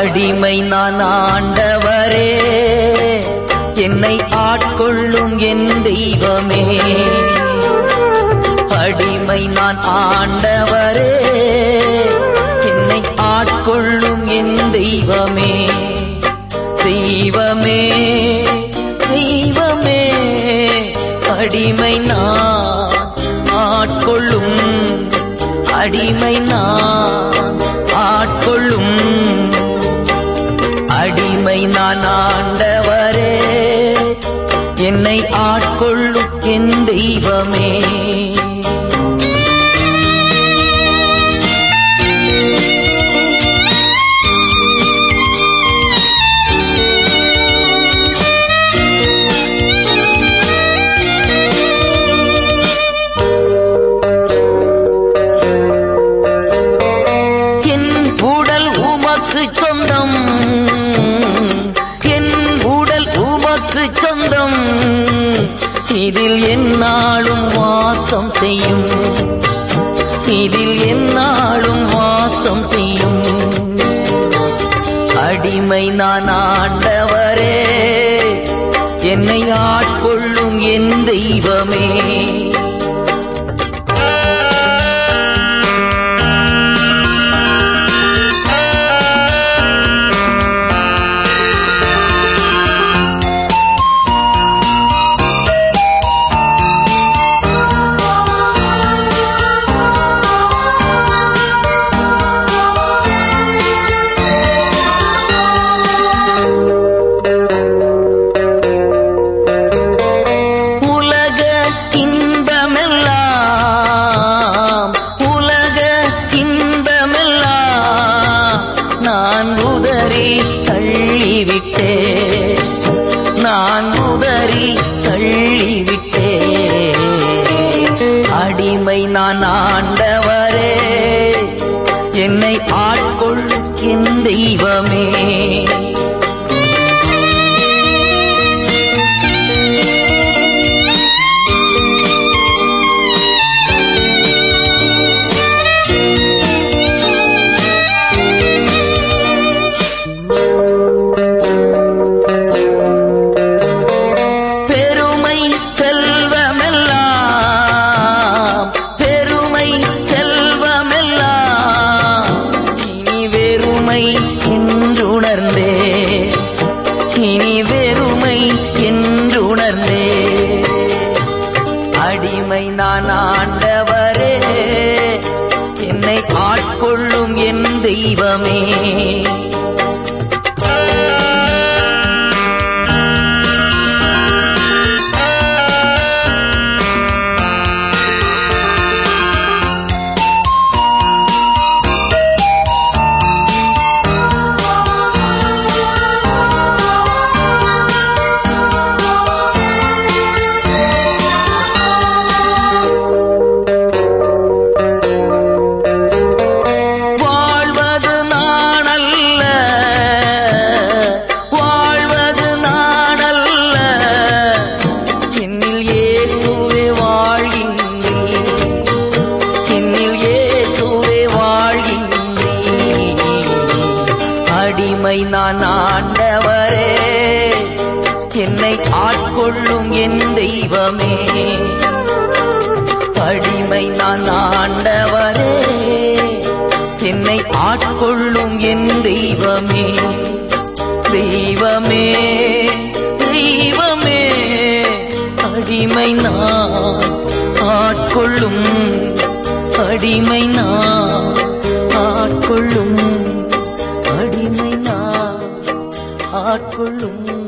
அடிமை நான் ஆண்டவரே என்னை ஆட்கொள்ளும் என் தெய்வமே அடிமை நான் ஆண்டவரே என்னை ஆட்கொள்ளும் என் தெய்வமே தெய்வமே தெய்வமே அடிமை நான் ஆட்கொள்ளும் அடிமை நான் ஆட்கொள்ளும் அடிமை நான் ஆண்டவரே என்னை ஆட்கொள்ளும் என் தெய்வமே என் உடல் உமக்கு சொந்தம் என் உடல் உமக்கு சொந்தம் இதில் என்னாலும் வாசம் செய்யும் இதில் என்னாலும் வாசம் செய்யும் அடிமை நான் ஆண்டவரே என்னை ஆட்கொள்ளும் என் தெய்வமே உலக இன்பமெல்லாம் உலக இன்பமெல்லாம் நான் உதறி தள்ளிவிட்டே நான் உதறி தள்ளிவிட்டே அடிமை நான் ஆண்டவரே என்னை ஆட்கொள் என் தெய்வமே பெருமை செல்வமெல்லாம் பெருமை செல்வமெல்லாம் இனி வெறுமை என்றுணர்ந்தே இனி வெறுமை என்றுணர்ந்தே அடிமை நான் ஆண்டவரே என்னை ஆட்கொள்ளும் என் தெய்வமே வாழ்வது நானல்ல வாழ்வது நானல்ல என்னில் இயேசுவே வாழ்கின்றீ என்னில் இயேசுவே வாழ்கின்றீ அடிமை நான் ஆண்டவரே என்னை ஆட்கொள்ளும் என் தெய்வமே அடிமை நான் ஆண்டவரே என்னை ஆட்கொள்ளும் என் தெய்வமே தெய்வமே தெய்வமே அடிமை நான் ஆட்கொள்ளும் அடிமை நான் ஆட்கொள்ளும் அடிமை நான் ஆட்கொள்ளும்